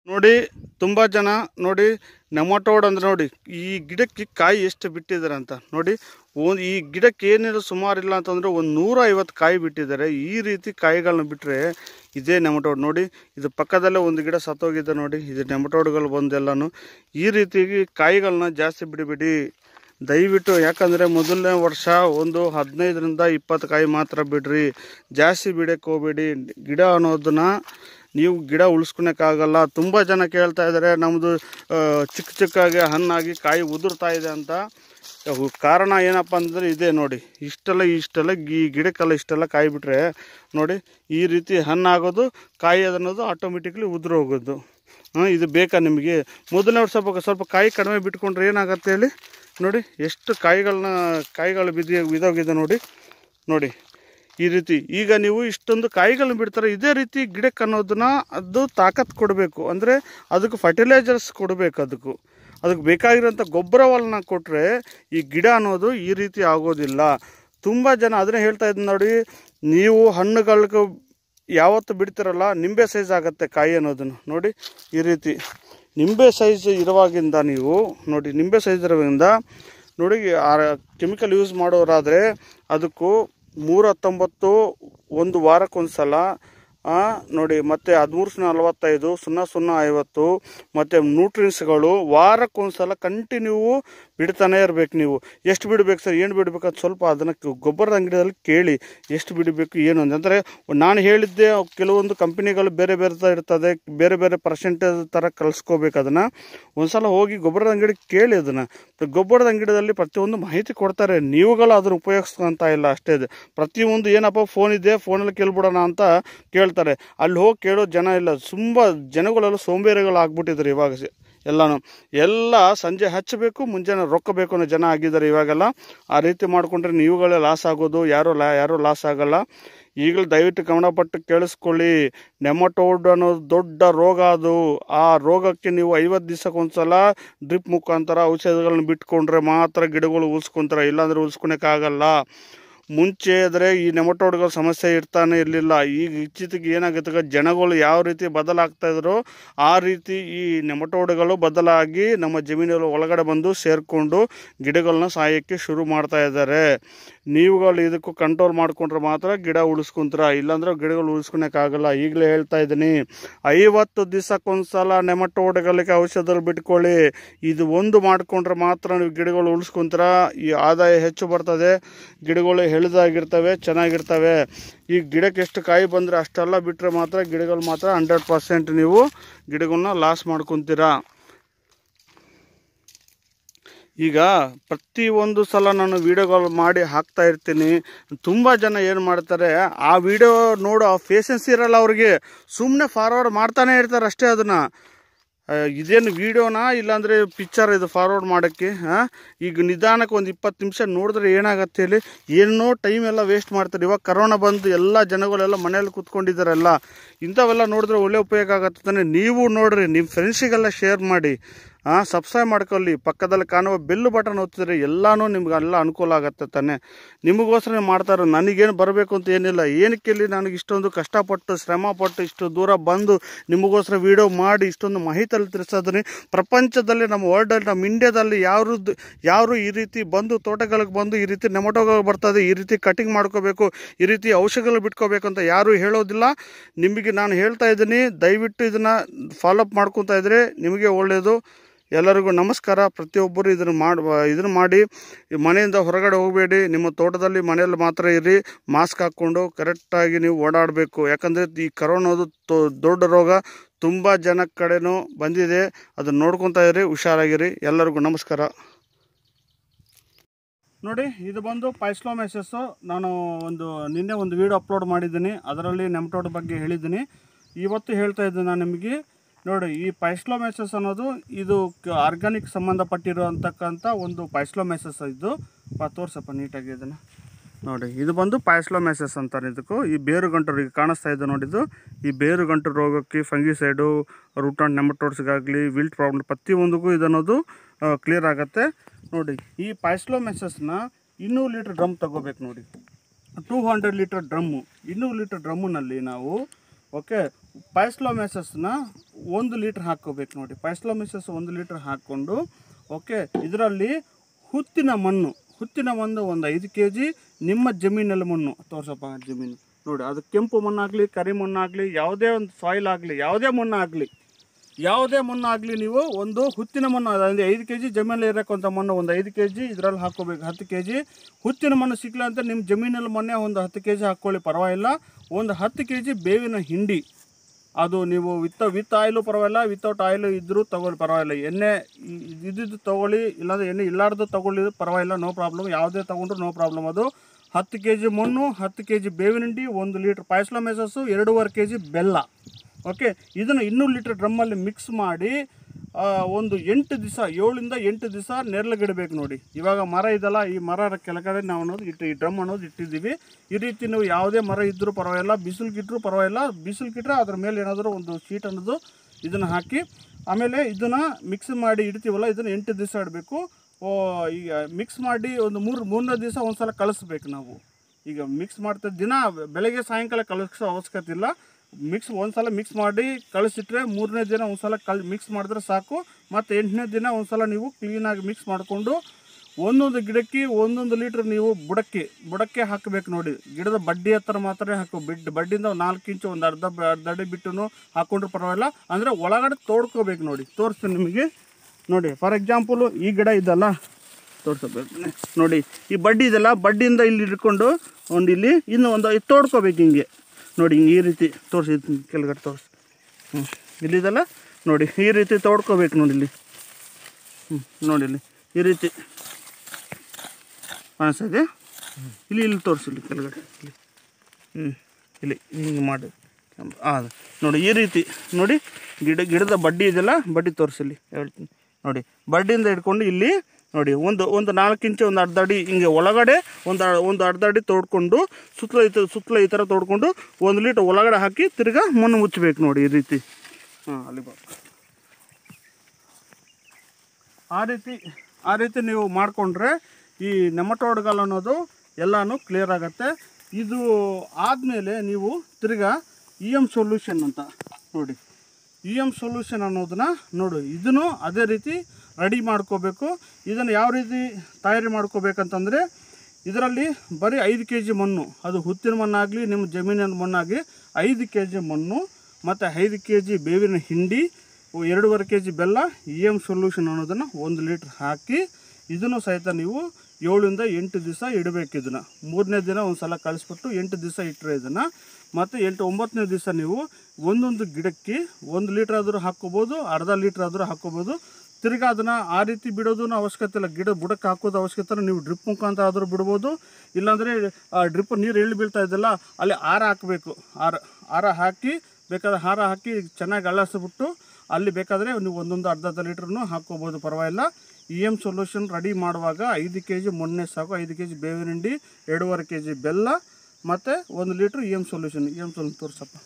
ನೋಡಿ ತುಂಬ ಜನ ನೋಡಿ ನೆಮಟೋಡ್ ಅಂದ್ರೆ ನೋಡಿ ಈ ಗಿಡಕ್ಕೆ ಕಾಯಿ ಎಷ್ಟು ಬಿಟ್ಟಿದ್ದಾರೆ ಅಂತ ನೋಡಿ ಒಂದು ಈ ಗಿಡಕ್ಕೆ ಏನಿಲ್ಲ ಸುಮಾರಿಲ್ಲ ಅಂತಂದ್ರೆ ಒಂದು ನೂರ ಐವತ್ತು ಕಾಯಿ ಬಿಟ್ಟಿದ್ದಾರೆ ಈ ರೀತಿ ಕಾಯಿಗಳನ್ನ ಬಿಟ್ಟರೆ ಇದೇ ನೆಮಟೋಡ್ ನೋಡಿ ಇದು ಪಕ್ಕದಲ್ಲೇ ಒಂದು ಗಿಡ ಸತ್ತೋಗಿದೆ ನೋಡಿ ಇದು ನೆಮಟೋಡ್ಗಳು ಬಂದೆಲ್ಲನೂ ಈ ರೀತಿ ಕಾಯಿಗಳನ್ನ ಜಾಸ್ತಿ ಬಿಡಿಬಿಡಿ ದಯವಿಟ್ಟು ಯಾಕಂದರೆ ಮೊದಲನೇ ವರ್ಷ ಒಂದು ಹದಿನೈದರಿಂದ ಇಪ್ಪತ್ತು ಕಾಯಿ ಮಾತ್ರ ಬಿಡ್ರಿ ಜಾಸ್ತಿ ಬಿಡಕ್ಕೆ ಹೋಗ್ಬೇಡಿ ಗಿಡ ಅನ್ನೋದನ್ನ ನೀವು ಗಿಡ ಉಳಿಸ್ಕೊಳಕ್ಕಾಗಲ್ಲ ತುಂಬ ಜನ ಕೇಳ್ತಾ ಇದ್ದಾರೆ ನಮ್ಮದು ಚಿಕ್ಕ ಚಿಕ್ಕಾಗಿ ಹಣ್ಣಾಗಿ ಕಾಯಿ ಉದುರ್ತಾ ಇದೆ ಅಂತ ಅವು ಕಾರಣ ಏನಪ್ಪ ಅಂದರೆ ಇದೆ ನೋಡಿ ಇಷ್ಟೆಲ್ಲ ಇಷ್ಟೆಲ್ಲ ಈ ಗಿಡಕ್ಕೆಲ್ಲ ಇಷ್ಟೆಲ್ಲ ಕಾಯಿ ಬಿಟ್ಟರೆ ನೋಡಿ ಈ ರೀತಿ ಹಣ್ಣಾಗೋದು ಕಾಯಿ ಅನ್ನೋದು ಆಟೋಮೆಟಿಕ್ಲಿ ಉದುರು ಹೋಗೋದು ಹಾಂ ಇದು ಬೇಕಾ ನಿಮಗೆ ಮೊದಲನೇ ವರ್ಷ ಸ್ವಲ್ಪ ಸ್ವಲ್ಪ ಕಾಯಿ ಕಡಿಮೆ ಬಿಟ್ಕೊಂಡ್ರೆ ಏನಾಗತ್ತೆ ಹೇಳಿ ನೋಡಿ ಎಷ್ಟು ಕಾಯಿಗಳನ್ನ ಕಾಯಿಗಳು ಬಿದ್ದು ಬಿದ್ದೋಗಿದೆ ನೋಡಿ ನೋಡಿ ಈ ರೀತಿ ಈಗ ನೀವು ಇಷ್ಟೊಂದು ಕಾಯಿಗಳನ್ನ ಬಿಡ್ತಾರೆ ಇದೇ ರೀತಿ ಗಿಡಕ್ಕೆ ಅನ್ನೋದನ್ನ ಅದು ತಾಕತ್ ಕೊಡಬೇಕು ಅಂದರೆ ಅದಕ್ಕೆ ಫರ್ಟಿಲೈಸರ್ಸ್ ಕೊಡಬೇಕು ಅದಕ್ಕೂ ಅದಕ್ಕೆ ಬೇಕಾಗಿರೋಂಥ ಗೊಬ್ಬರವನ್ನ ಕೊಟ್ಟರೆ ಈ ಗಿಡ ಅನ್ನೋದು ಈ ರೀತಿ ಆಗೋದಿಲ್ಲ ತುಂಬ ಜನ ಅದನ್ನೇ ಹೇಳ್ತಾ ಇದ್ದೀನಿ ನೋಡಿ ನೀವು ಹಣ್ಣುಗಳಿಗೆ ಯಾವತ್ತು ಬಿಡ್ತಿರಲ್ಲ ನಿಂಬೆ ಸೈಜ್ ಆಗುತ್ತೆ ಕಾಯಿ ಅನ್ನೋದನ್ನು ನೋಡಿ ಈ ರೀತಿ ನಿಂಬೆ ಸೈಜ್ ಇರುವಾಗಿಂದ ನೀವು ನೋಡಿ ನಿಂಬೆ ಸೈಜ್ ಇರೋದ್ರಿಂದ ನೋಡಿ ಕೆಮಿಕಲ್ ಯೂಸ್ ಮಾಡೋರಾದರೆ ಅದಕ್ಕೂ ಮೂರ ಹತ್ತೊಂಬತ್ತು ಒಂದು ವಾರಕ್ಕೊಂದು ಸಲ ಆ, ನೋಡಿ ಮತ್ತು ಹದಿಮೂರು ಸುನ್ನ ನಲವತ್ತೈದು ಸುನ್ನ ಸುನ್ನ ಐವತ್ತು ಮತ್ತು ನ್ಯೂಟ್ರಿನ್ಸ್ಗಳು ವಾರಕ್ಕೊಂದು ಸಲ ಕಂಟಿನ್ಯೂ ಬಿಡ್ತಾನೆ ಇರಬೇಕು ನೀವು ಎಷ್ಟು ಬಿಡಬೇಕು ಸರ್ ಏನು ಬಿಡಬೇಕು ಅದು ಸ್ವಲ್ಪ ಅದನ್ನು ಗೊಬ್ಬರದ ಅಂಗಡಿಯಲ್ಲಿ ಕೇಳಿ ಎಷ್ಟು ಬಿಡಬೇಕು ಏನು ಅಂತ ಅಂದರೆ ನಾನು ಹೇಳಿದ್ದೆ ಕೆಲವೊಂದು ಕಂಪನಿಗಳು ಬೇರೆ ಬೇರೆ ಥರ ಇರ್ತದೆ ಬೇರೆ ಬೇರೆ ಪರ್ಸೆಂಟೇಜ್ ಥರ ಕಲಿಸ್ಕೋಬೇಕು ಅದನ್ನು ಒಂದ್ಸಲ ಹೋಗಿ ಗೊಬ್ಬರದ ಅಂಗಡಿ ಕೇಳಿ ಅದನ್ನು ಗೊಬ್ಬರದ ಅಂಗಡಿಯಲ್ಲಿ ಪ್ರತಿಯೊಂದು ಮಾಹಿತಿ ಕೊಡ್ತಾರೆ ನೀವುಗಳು ಅದನ್ನು ಉಪಯೋಗಿಸ್ಕೊಂತ ಇಲ್ಲ ಅಷ್ಟೇ ಇದೆ ಪ್ರತಿಯೊಂದು ಏನಪ್ಪ ಫೋನ್ ಇದೆ ಫೋನಲ್ಲಿ ಕೇಳ್ಬಿಡೋಣ ಅಂತ ಕೇಳ್ತಾರೆ ಅಲ್ಲಿ ಹೋಗಿ ಕೇಳೋ ಜನ ಇಲ್ಲ ತುಂಬ ಜನಗಳೆಲ್ಲ ಸೋಂಬೇರಿಗಳು ಆಗ್ಬಿಟ್ಟಿದ್ದಾರೆ ಇವಾಗ ಸ- ಎಲ್ಲನೂ ಎಲ್ಲ ಸಂಜೆ ಹಚ್ಚಬೇಕು ಮುಂಜಾನೆ ರೊಕ್ಕ ಬೇಕು ಅನ್ನೋ ಜನ ಆಗಿದ್ದಾರೆ ಇವಾಗೆಲ್ಲ ಆ ರೀತಿ ಮಾಡಿಕೊಂಡ್ರೆ ನೀವುಗಳೇ ಲಾಸ್ ಆಗೋದು ಯಾರೂ ಲಾ ಯಾರೂ ಲಾಸ್ ಆಗಲ್ಲ ಈಗಲೂ ದಯವಿಟ್ಟು ಗಮನಪಟ್ಟು ಕೇಳಿಸ್ಕೊಳ್ಳಿ ನೆಮಟೋಡ್ ಅನ್ನೋದು ದೊಡ್ಡ ರೋಗ ಅದು ಆ ರೋಗಕ್ಕೆ ನೀವು ಐವತ್ತು ದಿವಸಕ್ಕೊಂದ್ಸಲ ಡ್ರಿಪ್ ಮುಖಾಂತರ ಔಷಧಿಗಳನ್ನ ಬಿಟ್ಕೊಂಡ್ರೆ ಮಾತ್ರ ಗಿಡಗಳು ಉಳಿಸ್ಕೊಂತಾರೆ ಇಲ್ಲಾಂದ್ರೆ ಉಳಿಸ್ಕೊಳಕ್ಕಾಗಲ್ಲ ಮುಂಚೆ ಆದರೆ ಈ ನೆಮಟೋಡ್ಗಳ ಸಮಸ್ಯೆ ಇರ್ತಾನೆ ಇರಲಿಲ್ಲ ಈಗ ಇತ್ತೀಚೆಗೆ ಏನಾಗುತ್ತೆ ಜನಗಳು ಯಾವ ರೀತಿ ಬದಲಾಗ್ತಾ ಇದ್ರೋ ಆ ರೀತಿ ಈ ನೆಮಟೋಡ್ಗಳು ಬದಲಾಗಿ ನಮ್ಮ ಜಮೀನಲ್ಲಿ ಒಳಗಡೆ ಬಂದು ಸೇರಿಕೊಂಡು ಗಿಡಗಳನ್ನ ಸಾಯಕ್ಕೆ ಶುರು ಮಾಡ್ತಾ ಇದ್ದಾರೆ ನೀವುಗಳು ಇದಕ್ಕೂ ಕಂಟ್ರೋಲ್ ಮಾಡಿಕೊಂಡ್ರೆ ಮಾತ್ರ ಗಿಡ ಉಳಿಸ್ಕೊಂತೀರ ಇಲ್ಲಾಂದ್ರೆ ಗಿಡಗಳು ಉಳಿಸ್ಕೊಳಕ್ಕಾಗಲ್ಲ ಈಗಲೇ ಹೇಳ್ತಾ ಇದ್ದೀನಿ ಐವತ್ತು ದಿವಸಕ್ಕೊಂದ್ಸಲ ನೆಮಟೋಡ್ಗಳಿಗೆ ಔಷಧ ಬಿಟ್ಕೊಳ್ಳಿ ಇದು ಒಂದು ಮಾಡಿಕೊಂಡ್ರೆ ಮಾತ್ರ ನೀವು ಗಿಡಗಳು ಉಳಿಸ್ಕೊಂತೀರ ಈ ಆದಾಯ ಹೆಚ್ಚು ಬರ್ತದೆ ಗಿಡಗಳು ಹೆಳ್ದಾಗಿರ್ತವೆ ಚೆನ್ನಾಗಿರ್ತವೆ ಈ ಗಿಡಕ್ಕೆ ಎಷ್ಟು ಕಾಯಿ ಬಂದರೆ ಅಷ್ಟೆಲ್ಲ ಬಿಟ್ಟರೆ ಮಾತ್ರ ಗಿಡಗಳು ಮಾತ್ರ ಹಂಡ್ರೆಡ್ ಪರ್ಸೆಂಟ್ ನೀವು ಗಿಡಗಳನ್ನ ಲಾಸ್ ಮಾಡ್ಕೊತೀರಾ ಈಗ ಪ್ರತಿಯೊಂದು ಸಲ ನಾನು ವಿಡಿಯೋಗಳು ಮಾಡಿ ಹಾಕ್ತಾ ಇರ್ತೀನಿ ತುಂಬ ಜನ ಏನು ಮಾಡ್ತಾರೆ ಆ ವಿಡಿಯೋ ನೋಡೋ ಪೇಷನ್ಸ್ ಇರಲ್ಲ ಅವ್ರಿಗೆ ಸುಮ್ಮನೆ ಫಾರ್ವರ್ಡ್ ಮಾಡ್ತಾನೆ ಇರ್ತಾರೆ ಅಷ್ಟೇ ಅದನ್ನು ಇದೇನು ವಿಡಿಯೋನಾ ಇಲ್ಲಾಂದರೆ ಪಿಕ್ಚರ್ ಇದು ಫಾರ್ವರ್ಡ್ ಮಾಡೋಕ್ಕೆ ಹಾಂ ಈಗ ನಿಧಾನಕ್ಕೆ ಒಂದು ಇಪ್ಪತ್ತು ನಿಮಿಷ ನೋಡಿದ್ರೆ ಏನಾಗತ್ತೆ ಹೇಳಿ ಏನೋ ಟೈಮ್ ಎಲ್ಲ ವೇಸ್ಟ್ ಮಾಡ್ತಾರೆ ಇವಾಗ ಕರೋನಾ ಬಂದು ಎಲ್ಲ ಜನಗಳೆಲ್ಲ ಮನೇಲಿ ಕೂತ್ಕೊಂಡಿದ್ದಾರಲ್ಲ ಇಂಥವೆಲ್ಲ ನೋಡಿದ್ರೆ ಒಳ್ಳೆ ಉಪಯೋಗ ಆಗತ್ತೆ ತಾನೆ ನೀವು ನೋಡ್ರಿ ನಿಮ್ಮ ಫ್ರೆಂಡ್ಸಿಗೆಲ್ಲ ಶೇರ್ ಮಾಡಿ ಹಾಂ ಸಬ್ಸ್ಕ್ರೈಬ್ ಮಾಡ್ಕೊಳ್ಳಿ ಪಕ್ಕದಲ್ಲಿ ಕಾಣುವ ಬೆಲ್ಲು ಬಟನ್ ಒತ್ತಿದ್ರೆ ಎಲ್ಲನೂ ನಿಮ್ಗೆಲ್ಲ ಅನುಕೂಲ ಆಗತ್ತೆ ತಾನೆ ನಿಮಗೋಸ್ಕರ ಮಾಡ್ತಾರೆ ನನಗೇನು ಬರಬೇಕು ಅಂತ ಏನಿಲ್ಲ ಏನಕ್ಕೆ ಇಲ್ಲಿ ನನಗೆ ಇಷ್ಟೊಂದು ಕಷ್ಟಪಟ್ಟು ಶ್ರಮಪಟ್ಟು ಇಷ್ಟು ದೂರ ಬಂದು ನಿಮಗೋಸ್ಕರ ವಿಡಿಯೋ ಮಾಡಿ ಇಷ್ಟೊಂದು ಮಾಹಿತಿಯಲ್ಲಿ ತಿಳಿಸೋದ್ರಿ ಪ್ರಪಂಚದಲ್ಲಿ ನಮ್ಮ ವರ್ಲ್ಡಲ್ಲಿ ನಮ್ಮ ಇಂಡಿಯಾದಲ್ಲಿ ಯಾವ್ದು ಯಾರು ಈ ರೀತಿ ಬಂದು ತೋಟಗಳಿಗೆ ಬಂದು ಈ ರೀತಿ ನೆಮಟೋಗಳು ಬರ್ತದೆ ಈ ರೀತಿ ಕಟಿಂಗ್ ಮಾಡ್ಕೋಬೇಕು ಈ ರೀತಿ ಔಷಧಿಗಳು ಬಿಟ್ಕೋಬೇಕು ಅಂತ ಯಾರೂ ಹೇಳೋದಿಲ್ಲ ನಿಮಗೆ ನಾನು ಹೇಳ್ತಾ ಇದ್ದೀನಿ ದಯವಿಟ್ಟು ಇದನ್ನು ಫಾಲೋಅಪ್ ಮಾಡ್ಕೊತಾ ಇದ್ರೆ ನಿಮಗೆ ಒಳ್ಳೆಯದು ಎಲ್ಲರಿಗೂ ನಮಸ್ಕಾರ ಪ್ರತಿಯೊಬ್ಬರು ಇದನ್ನು ಮಾಡಿ ಇದನ್ನು ಮಾಡಿ ಈ ಮನೆಯಿಂದ ಹೊರಗಡೆ ಹೋಗಬೇಡಿ ನಿಮ್ಮ ತೋಟದಲ್ಲಿ ಮನೆಯಲ್ಲಿ ಮಾತ್ರ ಇರಿ ಮಾಸ್ಕ್ ಹಾಕ್ಕೊಂಡು ಕರೆಕ್ಟಾಗಿ ನೀವು ಓಡಾಡಬೇಕು ಯಾಕಂದರೆ ಈ ಕರೋನಾದು ತೊ ದೊಡ್ಡ ರೋಗ ತುಂಬ ಜನ ಕಡೆನೂ ಬಂದಿದೆ ಅದನ್ನು ನೋಡ್ಕೊತಾ ಇರಿ ಹುಷಾರಾಗಿರಿ ಎಲ್ಲರಿಗೂ ನಮಸ್ಕಾರ ನೋಡಿ ಇದು ಬಂದು ಪೈಸ್ಲೋಮೆಸಸ್ಸು ನಾನು ಒಂದು ನಿನ್ನೆ ಒಂದು ವಿಡಿಯೋ ಅಪ್ಲೋಡ್ ಮಾಡಿದ್ದೀನಿ ಅದರಲ್ಲಿ ನೆಮಟೋಡ್ ಬಗ್ಗೆ ಹೇಳಿದ್ದೀನಿ ಇವತ್ತು ಹೇಳ್ತಾ ಇದ್ದೀನಿ ನಾನು ನಿಮಗೆ ನೋಡಿ ಈ ಪೈಸ್ಲೋಮೆಸಸ್ ಅನ್ನೋದು ಇದು ಆರ್ಗಾನಿಕ್ ಸಂಬಂಧಪಟ್ಟಿರುವಂತಕ್ಕಂಥ ಒಂದು ಪೈಸ್ಲೋಮೆಸಸ್ ಇದು ಪಾ ತೋರ್ಸಪ್ಪ ನೀಟಾಗಿ ಇದನ್ನು ನೋಡಿ ಇದು ಬಂದು ಪೈಸ್ಲೋಮೆಸಸ್ ಅಂತಾರೆ ಇದಕ್ಕೂ ಈ ಬೇರು ಗಂಟು ಈಗ ಕಾಣಿಸ್ತಾ ಇದೆ ನೋಡಿದ್ದು ಈ ಬೇರು ಗಂಟು ರೋಗಕ್ಕೆ ಫಂಗಿಸೈಡು ರೂಟ್ ಆ್ಯಂಡ್ ನೆಮಟೋಡ್ಸ್ಗಾಗಲಿ ವಿಲ್ಟ್ ಪ್ರಾಬ್ಲಮ್ ಪ್ರತಿಯೊಂದಕ್ಕೂ ಇದನ್ನೋದು ಕ್ಲಿಯರ್ ಆಗುತ್ತೆ ನೋಡಿ ಈ ಪೈಸ್ಲೋಮೆಸಸ್ನ ಇನ್ನೂರು ಲೀಟ್ರ್ ಡ್ರಮ್ ತಗೋಬೇಕು ನೋಡಿ ಟೂ ಹಂಡ್ರೆಡ್ ಲೀಟರ್ ಡ್ರಮ್ಮು ಇನ್ನೂರು ಲೀಟರ್ ಡ್ರಮ್ಮಿನಲ್ಲಿ ನಾವು ಓಕೆ ಪೈಸ್ಲೋಮೆಸಸ್ನ ಒಂದು ಲೀಟ್ರ್ ಹಾಕ್ಕೋಬೇಕು ನೋಡಿ ಪೈಸ್ಲೋಮೆಸಸ್ ಒಂದು ಲೀಟ್ರ್ ಹಾಕ್ಕೊಂಡು ಓಕೆ ಇದರಲ್ಲಿ ಹುತ್ತಿನ ಮಣ್ಣು ಹುತ್ತಿನ ಮಣ್ಣು ಒಂದು ಐದು ಕೆ ಜಿ ನಿಮ್ಮ ಜಮೀನಲ್ಲಿ ಮಣ್ಣು ತೋರ್ಸಪ್ಪ ಜಮೀನು ನೋಡಿ ಅದು ಕೆಂಪು ಮಣ್ಣಾಗಲಿ ಕರಿ ಮಣ್ಣಾಗಲಿ ಯಾವುದೇ ಒಂದು ಸಾಯಿಲ್ ಆಗಲಿ ಯಾವುದೇ ಮಣ್ಣು ಆಗಲಿ ಯಾವುದೇ ಮಣ್ಣು ಆಗಲಿ ನೀವು ಒಂದು ಹುತ್ತಿನ ಮಣ್ಣು ಅதாவது ಐದು ಕೆ ಜಿ ಜಮೀನಲ್ಲಿ ಇರೋಕ್ಕಂಥ ಮಣ್ಣು ಒಂದು ಐದು ಕೆ ಜಿ ಇದರಲ್ಲಿ ಹಾಕ್ಕೋಬೇಕು ಹತ್ತು ಕೆ ಜಿ ಹುತ್ತಿನ ಮಣ್ಣು ಸಿಕ್ಕಲ್ಲ ಅಂತ ನಿಮ್ಮ ಜಮೀನಲ್ಲಿ ಮೊನ್ನೆ ಒಂದು ಹತ್ತು ಕೆ ಜಿ ಹಾಕ್ಕೊಳ್ಳಿ ಪರವಾಗಿಲ್ಲ ಒಂದು ಹತ್ತು ಕೆ ಜಿ ಬೇವಿನ ಹಿಂಡಿ ಅದು ನೀವು ವಿತ್ ವಿತ್ ಆಯಿಲು ಪರವಾಗಿಲ್ಲ ವಿತೌಟ್ ಆಯಿಲು ಇದ್ದರೂ ತಗೊಳ್ಳಿ ಪರವಾಗಿಲ್ಲ ಎಣ್ಣೆ ಇ- ಇದ್ದಿದ್ದು ತಗೊಳ್ಳಿ ಇಲ್ಲಾಂದ್ರೆ ಎಣ್ಣೆ ಇಲ್ಲಾರ್ದು ತಗೊಳ್ಳಿ ಪರವಾಗಿಲ್ಲ ನೋ ಪ್ರಾಬ್ಲಮ್ ಯಾವುದೇ ತಗೊಂಡ್ರು ನೋ ಪ್ರಾಬ್ಲಮ್ ಅದು ಹತ್ತು ಕೆ ಜಿ ಮಣ್ಣು ಹತ್ತು ಕೆ ಜಿ ಬೇವಿನ ಹಿಂಡಿ ಒಂದು ಲೀಟ್ರ್ ಪಾಯಸ್ಲ ಮೆಸಸ್ಸು ಎರಡೂವರೆ ಕೆ ಜಿ ಬೆಲ್ಲ ಓಕೆ ಇದನ್ನು ಇನ್ನೂರು ಲೀಟ್ರ್ ಡ್ರಮ್ಮಲ್ಲಿ ಮಿಕ್ಸ್ ಮಾಡಿ ಆ, ಒಂದು ಎಂಟು ದಿವಸ ಏಳರಿಂದ ಎಂಟು ದಿವಸ ನೆರಳಿಗಿಡಬೇಕು ನೋಡಿ ಇವಾಗ ಮರ ಇದಲ್ಲ ಈ ಮರ ಕೆಳಗಡೆ ನಾವು ಅನ್ನೋದು ಇಟ್ಟು ಈ ಡ್ರಮ್ ಅನ್ನೋದು ಇಟ್ಟಿದ್ದೀವಿ ಈ ರೀತಿ ನೀವು ಯಾವುದೇ ಮರ ಇದ್ದರೂ ಪರವಾಗಿಲ್ಲ ಬಿಸಿಲ್ಗಿಟ್ರೂ ಪರವಾಗಿಲ್ಲ ಬಿಸಿಲ್ಗಿಟ್ರೆ ಅದ್ರ ಮೇಲೆ ಏನಾದರೂ ಒಂದು ಶೀಟ್ ಅನ್ನೋದು ಇದನ್ನು ಹಾಕಿ ಆಮೇಲೆ ಇದನ್ನು ಮಿಕ್ಸ್ ಮಾಡಿ ಇಡ್ತೀವಲ್ಲ ಇದನ್ನು ಎಂಟು ದಿವಸ ಇಡಬೇಕು ಈಗ ಮಿಕ್ಸ್ ಮಾಡಿ ಒಂದು ಮೂರು ಮೂರನೇ ದಿವಸ ಒಂದು ಸಲ ಕಳಿಸ್ಬೇಕು ನಾವು ಈಗ ಮಿಕ್ಸ್ ಮಾಡ್ತಾ ದಿನ ಬೆಳಗ್ಗೆ ಸಾಯಂಕಾಲ ಕಳಿಸೋ ಅವಶ್ಯಕತೆ ಇಲ್ಲ ಮಿಕ್ಸ್ ಒಂದ್ಸಲ ಮಿಕ್ಸ್ ಮಾಡಿ ಕಳಿಸಿಟ್ರೆ ಮೂರನೇ ದಿನ ಒಂದ್ಸಲ ಕಲ್ ಮಿಕ್ಸ್ ಮಾಡಿದ್ರೆ ಸಾಕು ಮತ್ತು ಎಂಟನೇ ದಿನ ಒಂದ್ಸಲ ನೀವು ಕ್ಲೀನಾಗಿ ಮಿಕ್ಸ್ ಮಾಡಿಕೊಂಡು ಒಂದೊಂದು ಗಿಡಕ್ಕೆ ಒಂದೊಂದು ಲೀಟ್ರ್ ನೀವು ಬುಡಕ್ಕೆ ಬುಡಕ್ಕೆ ಹಾಕಬೇಕು ನೋಡಿ ಗಿಡದ ಬಡ್ಡಿ ಹತ್ರ ಮಾತ್ರ ಹಾಕು ಬಿಡ್ ಬಡ್ಡಿಯಿಂದ ಒಂದು ನಾಲ್ಕು ಇಂಚು ಒಂದು ಅರ್ಧ ಬ- ಅರ್ಧ ಅಡಿ ಬಿಟ್ಟು ಹಾಕೊಂಡ್ರೆ ಪರವಾಗಿಲ್ಲ ಅಂದರೆ ಒಳಗಡೆ ತೋಡ್ಕೋಬೇಕು ನೋಡಿ ತೋರಿಸ್ತೀನಿ ನಿಮಗೆ ನೋಡಿ ಫಾರ್ ಎಕ್ಸಾಂಪಲು ಈ ಗಿಡ ಇದಲ್ಲ ತೋರಿಸಬೇಕು ನೋಡಿ ಈ ಬಡ್ಡಿ ಇದೆಲ್ಲ ಬಡ್ಡಿಯಿಂದ ಇಲ್ಲಿ ಹಿಡ್ಕೊಂಡು ಒಂದು ಇಲ್ಲಿ ಇನ್ನು ಒಂದು ಇದು ತೋಡ್ಕೋಬೇಕು ಹಿಂಗೆ ನೋಡಿ ಹಿಂಗೆ ಈ ರೀತಿ ತೋರಿಸಿ ಕೆಳಗಡೆ ತೋರಿಸಿ ಹ್ಞೂ ಇಲ್ಲಿದೆಲ್ಲ ನೋಡಿ ಈ ರೀತಿ ತೋಡ್ಕೋಬೇಕು ನೋಡಿ ಇಲ್ಲಿ ಹ್ಞೂ ನೋಡಿ ಇಲ್ಲಿ ಈ ರೀತಿ ಕಾಣಿಸ್ತಿದೆ ಇಲ್ಲಿ ಇಲ್ಲಿ ತೋರಿಸಿ ಇಲ್ಲಿ ಕೆಳಗಡೆ ಇಲ್ಲಿ ಹ್ಞೂ ಇಲ್ಲಿ ಹಿಂಗೆ ಮಾಡಿ ಹಾಂ ನೋಡಿ ಈ ರೀತಿ ನೋಡಿ ಗಿಡ ಗಿಡದ ಬಡ್ಡಿ ಇದೆಯಲ್ಲ ಬಡ್ಡಿ ತೋರಿಸಲಿ ಹೇಳ್ತೀನಿ ನೋಡಿ ಬಡ್ಡಿಯಿಂದ ಹಿಡ್ಕೊಂಡು ಇಲ್ಲಿ ನೋಡಿ ಒಂದು ಒಂದು ನಾಲ್ಕು ಇಂಚು ಒಂದು ಅರ್ಧ ಅಡಿ ಹಿಂಗೆ ಒಳಗಡೆ ಒಂದು ಅ- ಒಂದು ಅರ್ಧ ಅಡಿ ತೋಡ್ಕೊಂಡು ಸುತ್ತಲ ಈ ಥರ ಸುತ್ತಲ ಈ ಥರ ತೋಡ್ಕೊಂಡು ಒಂದು ಲೀಟ್ರ್ ಒಳಗಡೆ ಹಾಕಿ ತಿರ್ಗಾ ಮಣ್ಣು ಮುಚ್ಚಬೇಕು ನೋಡಿ ಈ ರೀತಿ ಹಾಂ ಅಲ್ಲಿ ಬಾ ಆ ರೀತಿ ಆ ರೀತಿ ನೀವು ಮಾಡಿಕೊಂಡ್ರೆ ಈ ನೆಮಟೋಡ್ಗಲ್ ಅನ್ನೋದು ಎಲ್ಲನೂ ಕ್ಲಿಯರ್ ಆಗುತ್ತೆ ಇದು ಆದಮೇಲೆ ನೀವು ತಿರ್ಗಾ ಇ ಎಮ್ ಸೊಲ್ಯೂಷನ್ ಅಂತ ನೋಡಿ ಇ ಎಮ್ ಸೊಲ್ಯೂಷನ್ ಅನ್ನೋದನ್ನ ನೋಡು ಇದನ್ನು ಅದೇ ರೀತಿ ರೆಡಿ ಮಾಡ್ಕೋಬೇಕು ಇದನ್ನು ಯಾವ ರೀತಿ ತಯಾರಿ ಮಾಡ್ಕೋಬೇಕಂತಂದರೆ ಇದರಲ್ಲಿ ಬರೀ ಐದು ಕೆ ಜಿ ಮಣ್ಣು ಅದು ಹುತ್ತಿನ ಮಣ್ಣಾಗಲಿ ನಿಮ್ಮ ಜಮೀನಿನ ಮಣ್ಣಾಗಲಿ ಐದು ಕೆ ಜಿ ಮಣ್ಣು ಮತ್ತು ಐದು ಕೆ ಜಿ ಬೇವಿನ ಹಿಂಡಿ ಎರಡೂವರೆ ಕೆ ಜಿ ಬೆಲ್ಲ ಇ ಎಮ್ ಸೊಲ್ಯೂಷನ್ ಅನ್ನೋದನ್ನು ಒಂದು ಲೀಟ್ರ್ ಹಾಕಿ ಇದನ್ನು ಸಹಿತ ನೀವು ಏಳರಿಂದ ಎಂಟು ದಿವಸ ಇಡಬೇಕು ಇದನ್ನು ಮೂರನೇ ದಿನ ಒಂದು ಸಲ ಕಳಿಸ್ಬಿಟ್ಟು ಎಂಟು ದಿವಸ ಇಟ್ಟರೆ ಇದನ್ನು ಮತ್ತು ಎಂಟು ಒಂಬತ್ತನೇ ದಿವಸ ನೀವು ಒಂದೊಂದು ಗಿಡಕ್ಕೆ ಒಂದು ಲೀಟ್ರ್ ಆದರೂ ಹಾಕ್ಕೋಬೋದು ಅರ್ಧ ಲೀಟ್ರ್ ಆದರೂ ಹಾಕ್ಕೋಬೋದು ತಿರ್ಗಾ ಅದನ್ನು ಆ ರೀತಿ ಬಿಡೋದು ಅವಶ್ಯಕತೆ ಇಲ್ಲ ಗಿಡ ಬುಡಕ್ಕೆ ಹಾಕೋದು ಅವಶ್ಯಕತೆ ಇಲ್ಲ ನೀವು ಡ್ರಿಪ್ ಮುಖಾಂತರ ಆದರೂ ಬಿಡ್ಬೋದು ಇಲ್ಲಾಂದರೆ ಆ ಡ್ರಿಪ್ ನೀರು ಎಲ್ಲಿ ಬೀಳ್ತಾ ಇದೆಯಲ್ಲ ಅಲ್ಲಿ ಹಾರ ಹಾಕಬೇಕು ಹಾರ ಹಾರ ಹಾಕಿ ಬೇಕಾದ್ರೆ ಹಾರ ಹಾಕಿ ಚೆನ್ನಾಗಿ ಅಳ್ಳಾಸ್ಬಿಟ್ಟು ಅಲ್ಲಿ ಬೇಕಾದರೆ ನೀವು ಒಂದೊಂದು ಅರ್ಧ ಅರ್ಧ ಲೀಟ್ರನ್ನು ಹಾಕ್ಕೋಬೋದು ಪರವಾಗಿಲ್ಲ ಇ ಎಮ್ ಸೊಲ್ಯೂಷನ್ ರೆಡಿ ಮಾಡುವಾಗ ಐದು ಕೆ ಜಿ ಮೊನ್ನೆ ಸಾಕು ಐದು ಕೆ ಜಿ ಬೇವಿನ ಹಿಂಡಿ ಎರಡೂವರೆ ಕೆ ಜಿ ಬೆಲ್ಲ ಮತ್ತು ಒಂದು litre E M solution E M solution ತೋರ್ಸಪ್ಪ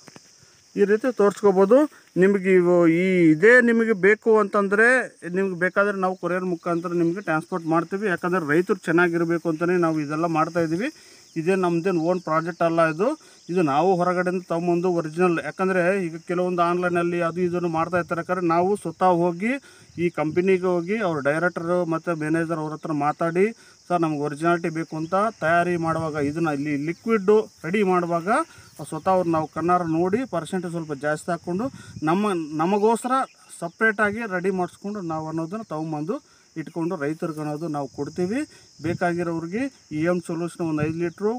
ಈ ರೀತಿ ತೋರಿಸ್ಕೋಬೋದು ನಿಮಗೆ ಇವು ಈ ಇದೇ ನಿಮಗೆ ಬೇಕು ಅಂತಂದರೆ ನಿಮ್ಗೆ ಬೇಕಾದರೆ ನಾವು ಕೊರಿಯರ್ ಮುಖಾಂತರ ನಿಮಗೆ ಟ್ರಾನ್ಸ್ಪೋರ್ಟ್ ಮಾಡ್ತೀವಿ ಯಾಕಂದರೆ ರೈತರು ಚೆನ್ನಾಗಿರಬೇಕು ಅಂತಲೇ ನಾವು ಇದೆಲ್ಲ ಮಾಡ್ತಾ ಇದ್ದೀವಿ ಇದೇ ನಮ್ಮದೇನು ಓನ್ ಪ್ರಾಜೆಕ್ಟ್ ಅಲ್ಲ ಇದು ಇದು ನಾವು ಹೊರಗಡೆಯಿಂದ ತೊಗೊಂಬಂದು ಒರಿಜಿನಲ್ ಯಾಕಂದರೆ ಈಗ ಕೆಲವೊಂದು ಆನ್ಲೈನಲ್ಲಿ ಅದು ಇದನ್ನು ಮಾಡ್ತಾ ಇರ್ತಾರೆ ಯಾಕಂದ್ರೆ ನಾವು ಸ್ವತಃ ಹೋಗಿ ಈ ಕಂಪನಿಗೆ ಹೋಗಿ ಅವ್ರ ಡೈರೆಕ್ಟರು ಮತ್ತು ಮ್ಯಾನೇಜರ್ ಅವ್ರ ಹತ್ರ ಮಾತಾಡಿ ಸರ್ ನಮ್ಗೆ ಒರಿಜಿನಾಲಿಟಿ ಬೇಕು ಅಂತ ತಯಾರಿ ಮಾಡುವಾಗ ಇದನ್ನು ಇಲ್ಲಿ ಲಿಕ್ವಿಡ್ಡು ರೆಡಿ ಮಾಡುವಾಗ ಸ್ವತಃ ಅವ್ರು ನಾವು ಕಣ್ಣಾರ ನೋಡಿ ಪರ್ಸೆಂಟೇಜ್ ಸ್ವಲ್ಪ ಜಾಸ್ತಿ ಹಾಕ್ಕೊಂಡು ನಮ್ಮ ನಮಗೋಸ್ಕರ ಸಪ್ರೇಟಾಗಿ ರೆಡಿ ಮಾಡಿಸ್ಕೊಂಡು ನಾವು ಅನ್ನೋದನ್ನು ತೊಗೊಂಬಂದು ಇಟ್ಕೊಂಡು ರೈತರಿಗೆ ಅನ್ನೋದು ನಾವು ಕೊಡ್ತೀವಿ ಬೇಕಾಗಿರೋರಿಗೆ ಇ ಎಮ್ ಸೊಲ್ಯೂಷನ್ ಒಂದು ಐದು ಲೀಟ್ರು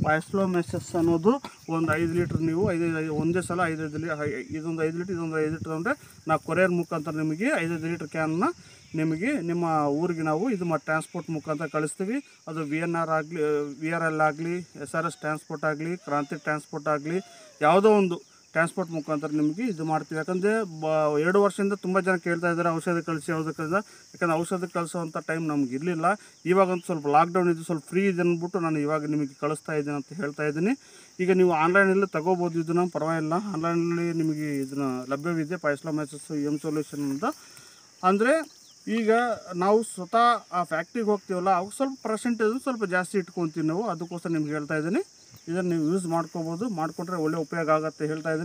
ಮೆಸಸ್ ಅನ್ನೋದು ಒಂದು ಐದು ಲೀಟ್ರ್ ನೀವು ಐದು ಐದು ಒಂದೇ ಸಲ ಐದೈದು ಲೀ ಐ- ಇದೊಂದು ಐದು ಲೀಟ್ರ್ ಇದೊಂದು ಐದು ಲೀಟ್ರ್ ಅಂದರೆ ನಾವು ಕೊರಿಯರ್ ಮುಖಾಂತರ ನಿಮಗೆ ಐದೈದು ಲೀಟ್ರ್ ಕ್ಯಾನ್ನ ನಿಮಗೆ ನಿಮ್ಮ ಊರಿಗೆ ನಾವು ಇದು ಮಾ ಟ್ರಾನ್ಸ್ಪೋರ್ಟ್ ಮುಖಾಂತರ ಕಳಿಸ್ತೀವಿ ಅದು ವಿ ಎನ್ ಆರ್ ಆಗಲಿ ವಿ ಆರ್ ಎಲ್ ಆಗಲಿ ಎಸ್ ಆರ್ ಎಸ್ ಟ್ರಾನ್ಸ್ಪೋರ್ಟ್ ಆಗಲಿ ಕ್ರಾಂತಿ ಟ್ರಾನ್ಸ್ಪೋರ್ಟ್ ಆಗಲಿ ಯಾವುದೋ ಒಂದು ಟ್ರಾನ್ಸ್ಪೋರ್ಟ್ ಮುಖಾಂತರ ನಿಮಗೆ ಇದು ಮಾಡ್ತೀವಿ ಯಾಕಂದರೆ ಬ ಎರಡು ವರ್ಷದಿಂದ ತುಂಬ ಜನ ಕೇಳ್ತಾ ಇದ್ದಾರೆ ಔಷಧಿ ಕಳಿಸಿ ಔಷಧಿ ಕಳಿಸ ಯಾಕಂದ್ರೆ ಔಷಧಿ ಕಳಿಸೋವಂಥ ಟೈಮ್ ನಮ್ಗೆ ಇರಲಿಲ್ಲ ಇವಾಗಂತೂ ಸ್ವಲ್ಪ ಲಾಕ್ಡೌನ್ ಇದು ಸ್ವಲ್ಪ ಫ್ರೀ ಇದೆ ಅಂದ್ಬಿಟ್ಟು ನಾನು ಇವಾಗ ನಿಮಗೆ ಕಳಿಸ್ತಾ ಇದ್ದೀನಿ ಅಂತ ಹೇಳ್ತಾ ಇದ್ದೀನಿ ಈಗ ನೀವು ಆನ್ಲೈನಲ್ಲಿ ತಗೋಬೋದು ಇದನ್ನು ಪರವಾಗಿಲ್ಲ ಆನ್ಲೈನಲ್ಲಿ ನಿಮಗೆ ಇದನ್ನು ಲಭ್ಯವಿದೆ ಪೈಸ್ಲಾ ಮ್ಯಾಸಸ್ ಎಮ್ ಸೊಲ್ಯೂಷನ್ ಅಂತ ಅಂದರೆ ಈಗ ನಾವು ಸ್ವತಃ ಆ ಫ್ಯಾಕ್ಟ್ರಿಗೆ ಹೋಗ್ತೀವಲ್ಲ ಅವಾಗ ಸ್ವಲ್ಪ ಪರ್ಸೆಂಟೇಜ್ ಸ್ವಲ್ಪ ಜಾಸ್ತಿ ಇಟ್ಕೊತೀವಿ ನಾವು ಅದಕ್ಕೋಸ್ಕರ ನಿಮ್ಗೆ ಹೇಳ್ತಾ ಇದ್ದೀನಿ ಇದನ್ನು ನೀವು ಯೂಸ್ ಮಾಡ್ಕೋಬೋದು ಮಾಡಿಕೊಂಡ್ರೆ ಒಳ್ಳೆ ಉಪಯೋಗ ಆಗುತ್ತೆ ಹೇಳ್ತಾ ಇದ್ದೀನಿ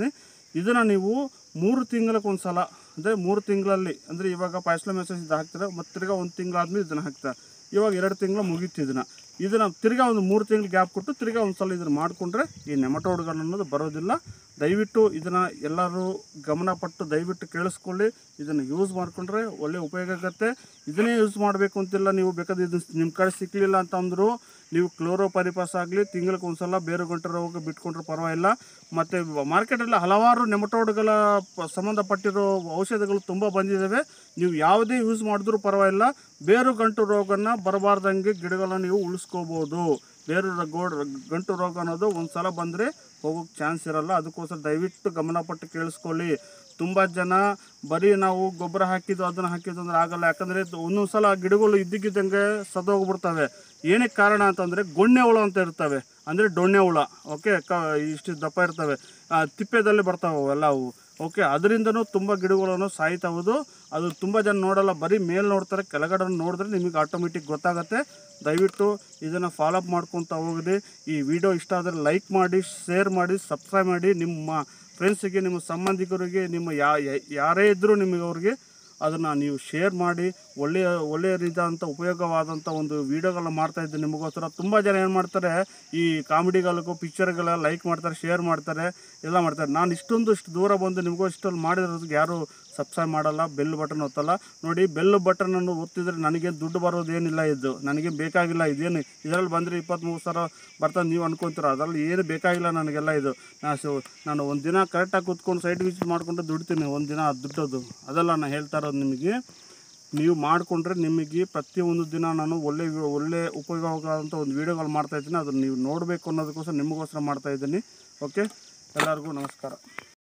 ಇದನ್ನು ನೀವು ಮೂರು ತಿಂಗಳಿಗೆ ಒಂದು ಸಲ ಅಂದರೆ ಮೂರು ತಿಂಗಳಲ್ಲಿ ಅಂದರೆ ಇವಾಗ ಪಾಯ್ಸ್ಲ ಮೆಸೇಜ್ ಇದು ಹಾಕ್ತಾರೆ ಮತ್ತು ತಿರ್ಗಾ ಒಂದು ತಿಂಗಳಾದ್ಮೇಲೆ ಇದನ್ನು ಹಾಕ್ತಾರೆ ಇವಾಗ ಎರಡು ತಿಂಗಳು ಮುಗೀತು ಇದನ್ನು ಇದನ್ನು ತಿರ್ಗಾ ಒಂದು ಮೂರು ತಿಂಗಳು ಗ್ಯಾಪ್ ಕೊಟ್ಟು ತಿರ್ಗಾ ಒಂದು ಸಲ ಇದನ್ನು ಮಾಡಿಕೊಂಡ್ರೆ ಈ ನೆಮಟೋಡ್ಗಳು ಅನ್ನೋದು ಬರೋದಿಲ್ಲ ದಯವಿಟ್ಟು ಇದನ್ನು ಎಲ್ಲರೂ ಗಮನಪಟ್ಟು ದಯವಿಟ್ಟು ಕೇಳಿಸ್ಕೊಳ್ಳಿ ಇದನ್ನು ಯೂಸ್ ಮಾಡಿಕೊಂಡ್ರೆ ಒಳ್ಳೆ ಉಪಯೋಗ ಆಗುತ್ತೆ ಇದನ್ನೇ ಯೂಸ್ ಮಾಡಬೇಕು ಅಂತಿಲ್ಲ ನೀವು ಬೇಕಾದ್ರೆ ಇದು ನಿಮ್ಮ ಕಡೆ ಸಿಕ್ಕಲಿಲ್ಲ ಅಂತಂದ್ರು ನೀವು ಕ್ಲೋರೋಪರಿಪಾಸ್ ಆಗಲಿ ತಿಂಗಳಿಗೆ ಒಂದು ಸಲ ಬೇರೆ ಗಂಟೆ ರೋಗ ಬಿಟ್ಕೊಂಡ್ರೆ ಪರವಾಗಿಲ್ಲ ಮತ್ತು ಮಾರ್ಕೆಟಲ್ಲಿ ಹಲವಾರು ನೆಮಟೋಡ್ಗಳ ಪ- ಸಂಬಂಧಪಟ್ಟಿರೋ ಔಷಧಿಗಳು ತುಂಬ ಬಂದಿದ್ದಾವೆ ನೀವು ಯಾವುದೇ ಯೂಸ್ ಮಾಡಿದ್ರೂ ಪರವಾಗಿಲ್ಲ ಬೇರು ಗಂಟು ರೋಗನ ಬರಬಾರ್ದಂಗೆ ಗಿಡಗಳನ್ನ ನೀವು ಉಳಿಸ್ಕೋಬೋದು ಬೇರು ರ- ಗೋಡ್ ಗಂಟು ರೋಗ ಅನ್ನೋದು ಒಂದು ಸಲ ಬಂದರೆ ಹೋಗೋಕ್ಕೆ ಚಾನ್ಸ್ ಇರಲ್ಲ ಅದಕ್ಕೋಸ್ಕರ ದಯವಿಟ್ಟು ಗಮನಪಟ್ಟು ಕೇಳಿಸ್ಕೊಳ್ಳಿ ತುಂಬ ಜನ ಬರೀ ನಾವು ಗೊಬ್ಬರ ಹಾಕಿದ್ದು ಅದನ್ನು ಹಾಕಿದ್ದು ಅಂದ್ರೆ ಆಗಲ್ಲ ಯಾಕಂದರೆ ಒಂದೊಂದು ಸಲ ಗಿಡಗಳು ಇದ್ದಕ್ಕಿದ್ದಂಗೆ ಸತ್ತೋಗ್ಬಿಡ್ತವೆ ಏನಕ್ಕೆ ಕಾರಣ ಅಂತಂದರೆ ಗೊಣ್ಣೆ ಹುಳ ಅಂತ ಇರ್ತವೆ ಅಂದರೆ ಡೊಣ್ಣೆ ಹುಳ ಓಕೆ ಕ ಇಷ್ಟು ದಪ್ಪ ಇರ್ತವೆ ಆ, ತಿಪ್ಪೆದಲ್ಲಿ ಬರ್ತಾವೆ ಅವೆಲ್ಲ ಅವು ಓಕೆ ಅದರಿಂದನೂ ತುಂಬ ಗಿಡಗಳನ್ನು ಸಾಯ್ತಾವುದು ಅದು ತುಂಬ ಜನ ನೋಡಲ್ಲ ಬರೀ ಮೇಲೆ ನೋಡ್ತಾರೆ ಕೆಳಗಡೆ ನೋಡಿದ್ರೆ ನಿಮಗೆ ಆಟೋಮೆಟಿಕ್ ಗೊತ್ತಾಗುತ್ತೆ ದಯವಿಟ್ಟು ಇದನ್ನು ಫಾಲೋಅಪ್ ಮಾಡ್ಕೊತ ಹೋಗಿದೆ ಈ ವಿಡಿಯೋ ಇಷ್ಟ ಆದರೆ ಲೈಕ್ ಮಾಡಿ ಶೇರ್ ಮಾಡಿ ಸಬ್ಸ್ಕ್ರೈಬ್ ಮಾಡಿ ನಿಮ್ಮ ಫ್ರೆಂಡ್ಸಿಗೆ ನಿಮ್ಮ ಸಂಬಂಧಿಕರಿಗೆ ನಿಮ್ಮ ಯಾ ಯಾ- ಯಾರೇ ಇದ್ದರೂ ನಿಮಗೆ ಅವ್ರಿಗೆ ಅದನ್ನು ನೀವು ಶೇರ್ ಮಾಡಿ ಒಳ್ಳೆಯ ಒಳ್ಳೆಯ ರೀತಿಯಾದಂಥ ಉಪಯೋಗವಾದಂಥ ಒಂದು ವೀಡಿಯೋಗಳನ್ನ ಮಾಡ್ತಾ ಇದ್ದೆ ನಿಮಗೋಸ್ಕರ ತುಂಬ ಜನ ಏನು ಮಾಡ್ತಾರೆ ಈ ಕಾಮಿಡಿಗಳಿಗೂ ಪಿಕ್ಚರ್ಗೆಲ್ಲ ಲೈಕ್ ಮಾಡ್ತಾರೆ ಶೇರ್ ಮಾಡ್ತಾರೆ ಎಲ್ಲ ಮಾಡ್ತಾರೆ ನಾನು ಇಷ್ಟೊಂದು ಇಷ್ಟು ದೂರ ಬಂದು ನಿಮಗೂ ಇಷ್ಟೊಂದು ಮಾಡಿರೋದಕ್ಕೆ ಯಾರು ಸಬ್ಸ್ಕ್ರೈಬ್ ಮಾಡಲ್ಲ ಬೆಲ್ ಬಟನ್ ಒತ್ತಲ್ಲ ನೋಡಿ ಬೆಲ್ ಬಟನನ್ನು ಒತ್ತಿದ್ರೆ ನನಗೆ ದುಡ್ಡು ಬರೋದೇನಿಲ್ಲ ಇದು ನನಗೆ ಬೇಕಾಗಿಲ್ಲ ಇದೇನು ಇದರಲ್ಲಿ ಬಂದರೆ ಇಪ್ಪತ್ತ್ಮೂರು ಸಾವಿರ ಬರ್ತದೆ ನೀವು ಅನ್ಕೊಂತೀರ ಅದರಲ್ಲಿ ಏನು ಬೇಕಾಗಿಲ್ಲ ನನಗೆಲ್ಲ ಇದು ನಾ ಸೊ ನಾನು ಒಂದು ದಿನ ಕರೆಕ್ಟಾಗಿ ಕೂತ್ಕೊಂಡು ಸೈಡ್ ವಿಸಿಟ್ ಮಾಡಿಕೊಂಡು ದುಡ್ತೀನಿ ಒಂದು ದಿನ ಅದು ದುಡ್ಡೋದು ಅದೆಲ್ಲ ನಾನು ಹೇಳ್ತಾ ಇರೋದು ನಿಮಗೆ ನೀವು ಮಾಡಿಕೊಂಡ್ರೆ ನಿಮಗೆ ಪ್ರತಿಯೊಂದು ದಿನ ನಾನು ಒಳ್ಳೆ ಒಳ್ಳೆ ಉಪಯೋಗವಾದಂಥ ಒಂದು ವೀಡಿಯೋಗಳು ಮಾಡ್ತಾ ಇದ್ದೀನಿ ಅದನ್ನು ನೀವು ನೋಡಬೇಕು ಅನ್ನೋದಕ್ಕೋಸ್ಕರ ನಿಮಗೋಸ್ಕರ ಮಾಡ್ತಾ ಇದ್ದೀನಿ ಓಕೆ ಎಲ್ಲರಿಗೂ ನಮಸ್ಕಾರ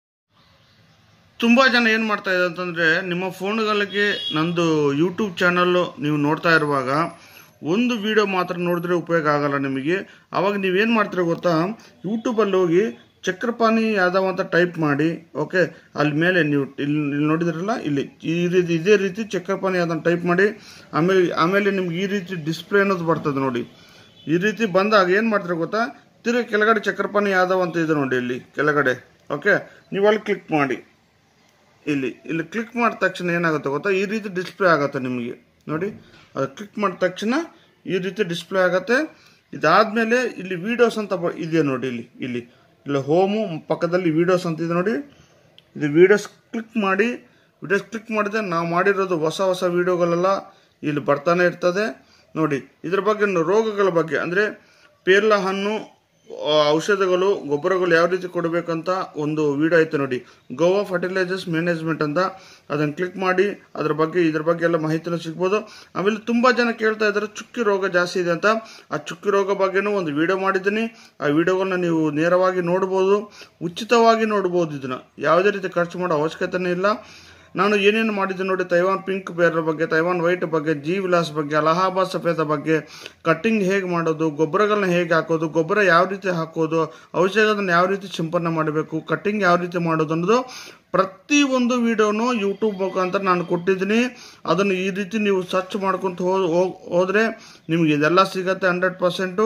ತುಂಬ ಜನ ಏನು ಮಾಡ್ತಾ ಇದೆ ಅಂತಂದರೆ ನಿಮ್ಮ ಫೋನ್ಗಳಿಗೆ ನಂದು ಯೂಟ್ಯೂಬ್ ಚಾನಲ್ಲು ನೀವು ನೋಡ್ತಾ ಇರುವಾಗ ಒಂದು ವಿಡಿಯೋ ಮಾತ್ರ ನೋಡಿದ್ರೆ ಉಪಯೋಗ ಆಗಲ್ಲ ನಿಮಗೆ ಅವಾಗ ನೀವೇನು ಮಾಡ್ತೀರ ಗೊತ್ತಾ ಯೂಟ್ಯೂಬಲ್ಲಿ ಹೋಗಿ ಚಕ್ರಪಾಣಿ ಯಾದವ್ ಅಂತ ಟೈಪ್ ಮಾಡಿ ಓಕೆ ಅಲ್ಲಿ ಮೇಲೆ ನೀವು ಇಲ್ಲಿ ಇಲ್ಲಿ ನೋಡಿದ್ರಲ್ಲ ಇಲ್ಲಿ ಈ ರೀತಿ ಇದೇ ರೀತಿ ಚಕ್ರಪಾಣಿ ಯಾದವ್ ಟೈಪ್ ಮಾಡಿ ಆಮೇಲೆ ಆಮೇಲೆ ನಿಮ್ಗೆ ಈ ರೀತಿ ಡಿಸ್ಪ್ಲೇ ಅನ್ನೋದು ಬರ್ತದೆ ನೋಡಿ ಈ ರೀತಿ ಬಂದಾಗ ಏನು ಮಾಡ್ತೀರ ಗೊತ್ತಾ ತಿರುಗಿ ಕೆಳಗಡೆ ಚಕ್ರಪಾಣಿ ಯಾದವ್ ಅಂತ ಇದೆ ನೋಡಿ ಇಲ್ಲಿ ಕೆಳಗಡೆ ಓಕೆ ನೀವು ಅಲ್ಲಿ ಕ್ಲಿಕ್ ಮಾಡಿ ಇಲ್ಲಿ ಇಲ್ಲಿ ಕ್ಲಿಕ್ ಮಾಡಿದ ತಕ್ಷಣ ಏನಾಗುತ್ತೆ ಗೊತ್ತಾ ಈ ರೀತಿ ಡಿಸ್ಪ್ಲೇ ಆಗುತ್ತೆ ನಿಮಗೆ ನೋಡಿ ಅದು ಕ್ಲಿಕ್ ಮಾಡಿದ ತಕ್ಷಣ ಈ ರೀತಿ ಡಿಸ್ಪ್ಲೇ ಆಗುತ್ತೆ ಇದಾದಮೇಲೆ ಇಲ್ಲಿ ವೀಡಿಯೋಸ್ ಅಂತ ಬ ಇದೆ ನೋಡಿ ಇಲ್ಲಿ ಇಲ್ಲಿ ಇಲ್ಲಿ ಹೋಮು ಪಕ್ಕದಲ್ಲಿ ವೀಡಿಯೋಸ್ ಅಂತ ಇದೆ ನೋಡಿ ಇದು ವೀಡಿಯೋಸ್ ಕ್ಲಿಕ್ ಮಾಡಿ ವೀಡಿಯೋಸ್ ಕ್ಲಿಕ್ ಮಾಡಿದ್ರೆ ನಾವು ಮಾಡಿರೋದು ಹೊಸ ಹೊಸ ವೀಡಿಯೋಗಳೆಲ್ಲ ಇಲ್ಲಿ ಬರ್ತಾನೆ ಇರ್ತದೆ ನೋಡಿ ಇದ್ರ ಬಗ್ಗೆ ರೋಗಗಳ ಬಗ್ಗೆ ಅಂದರೆ ಪೇರ್ಲ ಹಣ್ಣು ಆ, ಔಷಧಗಳು ಗೊಬ್ಬರಗಳು ಯಾವ ರೀತಿ ಕೊಡಬೇಕಂತ ಒಂದು ವಿಡಿಯೋ ಐತೆ ನೋಡಿ ಗೋವಾ ಫರ್ಟಿಲೈಸರ್ಸ್ ಮ್ಯಾನೇಜ್ಮೆಂಟ್ ಅಂತ ಅದನ್ನು ಕ್ಲಿಕ್ ಮಾಡಿ ಅದ್ರ ಬಗ್ಗೆ ಇದ್ರ ಬಗ್ಗೆ ಎಲ್ಲ ಮಾಹಿತಿನೂ ಸಿಗ್ಬೋದು ಆಮೇಲೆ ತುಂಬ ಜನ ಕೇಳ್ತಾ ಇದ್ದಾರೆ ಚುಕ್ಕಿ ರೋಗ ಜಾಸ್ತಿ ಇದೆ ಅಂತ ಆ ಚುಕ್ಕಿ ರೋಗ ಬಗ್ಗೆನೂ ಒಂದು ವಿಡಿಯೋ ಮಾಡಿದ್ದೀನಿ ಆ ವಿಡಿಯೋಗಳನ್ನ ನೀವು ನೇರವಾಗಿ ನೋಡ್ಬೋದು ಉಚಿತವಾಗಿ ನೋಡ್ಬೋದು ಇದನ್ನು ಯಾವುದೇ ರೀತಿ ಖರ್ಚು ಮಾಡೋ ಅವಶ್ಯಕತೆನೇ ಇಲ್ಲ ನಾನು ಏನೇನು ಮಾಡಿದ್ದೆ ನೋಡಿ ತೈವಾನ್ ಪಿಂಕ್ ಬೇರ್ ಬಗ್ಗೆ ತೈವಾನ್ ವೈಟ್ ಬಗ್ಗೆ ಜಿ ವಿಲಾಸ್ ಬಗ್ಗೆ ಅಲಹಾಬಾದ್ ಸಫೇದ ಬಗ್ಗೆ ಕಟ್ಟಿಂಗ್ ಹೇಗೆ ಮಾಡೋದು ಗೊಬ್ಬರಗಳನ್ನ ಹೇಗೆ ಹಾಕೋದು ಗೊಬ್ಬರ ಯಾವ ರೀತಿ ಹಾಕೋದು ಔಷಧಗಳನ್ನ ಯಾವ ರೀತಿ ಸಿಂಪಡಣೆ ಮಾಡಬೇಕು ಕಟ್ಟಿಂಗ್ ಯಾವ ರೀತಿ ಮಾಡೋದು ಅನ್ನೋದು ಪ್ರತಿ ಒಂದು ವಿಡಿಯೋನು ಯೂಟ್ಯೂಬ್ ಮುಖಾಂತರ ನಾನು ಕೊಟ್ಟಿದ್ದೀನಿ ಅದನ್ನು ಈ ರೀತಿ ನೀವು ಸರ್ಚ್ ಮಾಡ್ಕೊಂತ ಹೋ ಹೋಗ್- ಹೋದ್ರೆ ನಿಮ್ಗೆ ಇದೆಲ್ಲ ಸಿಗತ್ತೆ ಹಂಡ್ರೆಡ್ ಪರ್ಸೆಂಟು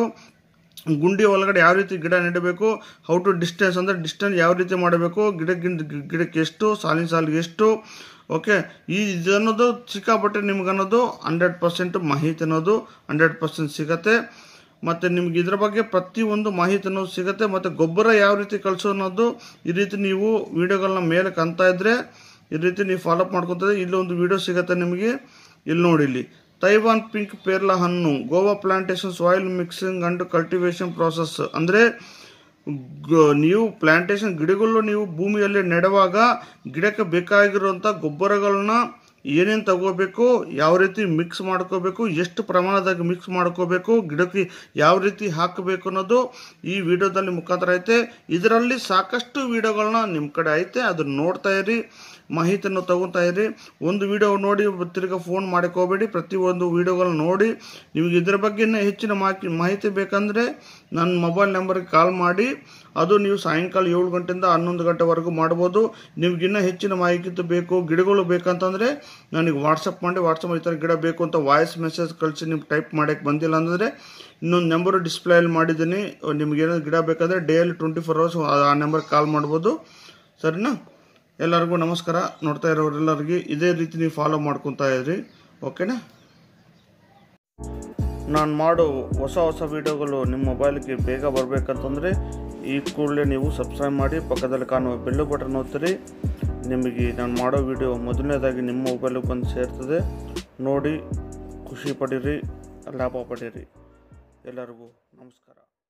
ಗುಂಡಿ ಒಳಗಡೆ ಯಾವ ರೀತಿ ಗಿಡ ನೆಡಬೇಕು ಹೌ ಟು ಡಿಸ್ಟೆನ್ಸ್ ಅಂದರೆ ಡಿಸ್ಟೆನ್ಸ್ ಯಾವ ರೀತಿ ಮಾಡಬೇಕು ಗಿಡಕ್ಕಿಂತ ಗಿಡಕ್ಕೆ ಎಷ್ಟು ಸಾಲಿನ ಸಾಲಿಗೆ ಎಷ್ಟು ಓಕೆ ಈ ಇದನ್ನೋದು ಸಿಕ್ಕಾಪಟ್ಟೆ ನಿಮ್ಗೆ ಅನ್ನೋದು ಹಂಡ್ರೆಡ್ ಪರ್ಸೆಂಟ್ ಮಾಹಿತಿ ಅನ್ನೋದು ಹಂಡ್ರೆಡ್ ಪರ್ಸೆಂಟ್ ಸಿಗತ್ತೆ ಮತ್ತು ನಿಮ್ಗೆ ಇದ್ರ ಬಗ್ಗೆ ಪ್ರತಿಯೊಂದು ಮಾಹಿತಿ ಅನ್ನೋದು ಸಿಗುತ್ತೆ ಮತ್ತು ಗೊಬ್ಬರ ಯಾವ ರೀತಿ ಕಳಿಸೋ ಅನ್ನೋದು ಈ ರೀತಿ ನೀವು ವಿಡಿಯೋಗಳನ್ನ ಮೇಲೆ ಕಾಣ್ತಾ ಇದ್ರೆ ಈ ರೀತಿ ನೀವು ಫಾಲೋಅಪ್ ಮಾಡ್ಕೊತದೆ ಇಲ್ಲಿ ಒಂದು ವಿಡಿಯೋ ಸಿಗುತ್ತೆ ನಿಮಗೆ ಇಲ್ಲಿ ನೋಡಿ ಇಲ್ಲಿ ತೈವಾನ್ ಪಿಂಕ್ ಪೇರ್ಲ ಹಣ್ಣು guava plantation soil mixing and cultivation process ಅಂದರೆ ಗ- ನೀವು ಪ್ಲಾಂಟೇಶನ್ ಗಿಡಗಳು ನೀವು ಭೂಮಿಯಲ್ಲಿ ನೆಡುವಾಗ ಗಿಡಕ್ಕೆ ಬೇಕಾಗಿರುವಂಥ ಗೊಬ್ಬರಗಳನ್ನ ಏನೇನು ತಗೋಬೇಕು ಯಾವ ರೀತಿ ಮಿಕ್ಸ್ ಮಾಡ್ಕೋಬೇಕು ಎಷ್ಟು ಪ್ರಮಾಣದಾಗ ಮಿಕ್ಸ್ ಮಾಡ್ಕೋಬೇಕು ಗಿಡಕ್ಕೆ ಯಾವ ರೀತಿ ಹಾಕಬೇಕು ಅನ್ನೋದು ಈ ವಿಡಿಯೋದಲ್ಲಿ ಮುಖಾಂತರ ಐತೆ ಇದರಲ್ಲಿ ಸಾಕಷ್ಟು ವಿಡಿಯೋಗಳನ್ನ ನಿಮ್ಮ ಕಡೆ ಐತೆ ಅದನ್ನ ನೋಡ್ತಾ ಇರಿ ಮಾಹಿತಿಯನ್ನು ತಗೊತಾ ಇರಿ ಒಂದು ವಿಡಿಯೋ ನೋಡಿ ತಿರ್ಗಾ ಫೋನ್ ಮಾಡಕ್ಕೆ ಹೋಗಬೇಡಿ ಪ್ರತಿಯೊಂದು ವಿಡಿಯೋಗಳನ್ನ ನೋಡಿ ನಿಮಗೆ ಇದ್ರ ಬಗ್ಗೆ ಇನ್ನೂ ಹೆಚ್ಚಿನ ಮಾಹಿತಿ ಮಾಹಿತಿ ಬೇಕಂದರೆ ನನ್ನ ಮೊಬೈಲ್ ನಂಬರ್ಗೆ ಕಾಲ್ ಮಾಡಿ ಅದು ನೀವು ಸಾಯಂಕಾಲ ಏಳು ಗಂಟೆಯಿಂದ ಹನ್ನೊಂದು ಗಂಟೆವರೆಗೂ ಮಾಡ್ಬೋದು ನಿಮ್ಗೆ ಇನ್ನೂ ಹೆಚ್ಚಿನ ಮಾಹಿತಿ ಬೇಕು ಗಿಡಗಳು ಬೇಕಂತಂದರೆ ನನಗೆ ವಾಟ್ಸಪ್ ಮಾಡಿ ವಾಟ್ಸಪ್ ಈ ಥರ ಗಿಡ ಬೇಕು ಅಂತ ವಾಯ್ಸ್ ಮೆಸೇಜ್ ಕಳಿಸಿ ನೀವು ಟೈಪ್ ಮಾಡೋಕ್ಕೆ ಬಂದಿಲ್ಲ ಅಂದರೆ ಇನ್ನೊಂದು ನಂಬರು ಡಿಸ್ಪ್ಲೇಯಲ್ಲಿ ಮಾಡಿದ್ದೀನಿ ನಿಮ್ಗೆ ಏನಾದ್ರು ಗಿಡ ಬೇಕಾದರೆ ಡೈಲಿ ಟ್ವೆಂಟಿ ಫೋರ್ ಅವರ್ಸ್ ಆ ನಂಬರ್ಗೆ ಕಾಲ್ ಮಾಡ್ಬೋದು ಸರಿನಾ ಎಲ್ಲರಿಗೂ ನಮಸ್ಕಾರ ನೋಡ್ತಾ ಇರೋರೆಲ್ಲರಿಗೆ ಇದೇ ರೀತಿ ನೀವು ಫಾಲೋ ಮಾಡ್ಕೊತಾ ಇದ್ರಿ ಓಕೆನಾ ನಾನು ಮಾಡೋ ಹೊಸ ಹೊಸ ವೀಡಿಯೋಗಳು ನಿಮ್ಮ ಮೊಬೈಲ್ಗೆ ಬೇಗ ಬರಬೇಕಂತಂದರೆ ಈ ಕೂಡಲೇ ನೀವು ಸಬ್ಸ್ಕ್ರೈಬ್ ಮಾಡಿ ಪಕ್ಕದಲ್ಲಿ ಕಾಣುವ ಬೆಲ್ಲು ಬಟನ್ ಒತ್ತಿರಿ ನಿಮಗೆ ನಾನು ಮಾಡೋ ವಿಡಿಯೋ ಮೊದಲನೇದಾಗಿ ನಿಮ್ಮ ಮೊಬೈಲಿಗೆ ಬಂದು ಸೇರ್ತದೆ ನೋಡಿ ಖುಷಿ ಪಡೀರಿ ಲಾಭ ಪಡೀರಿ ಎಲ್ಲರಿಗೂ ನಮಸ್ಕಾರ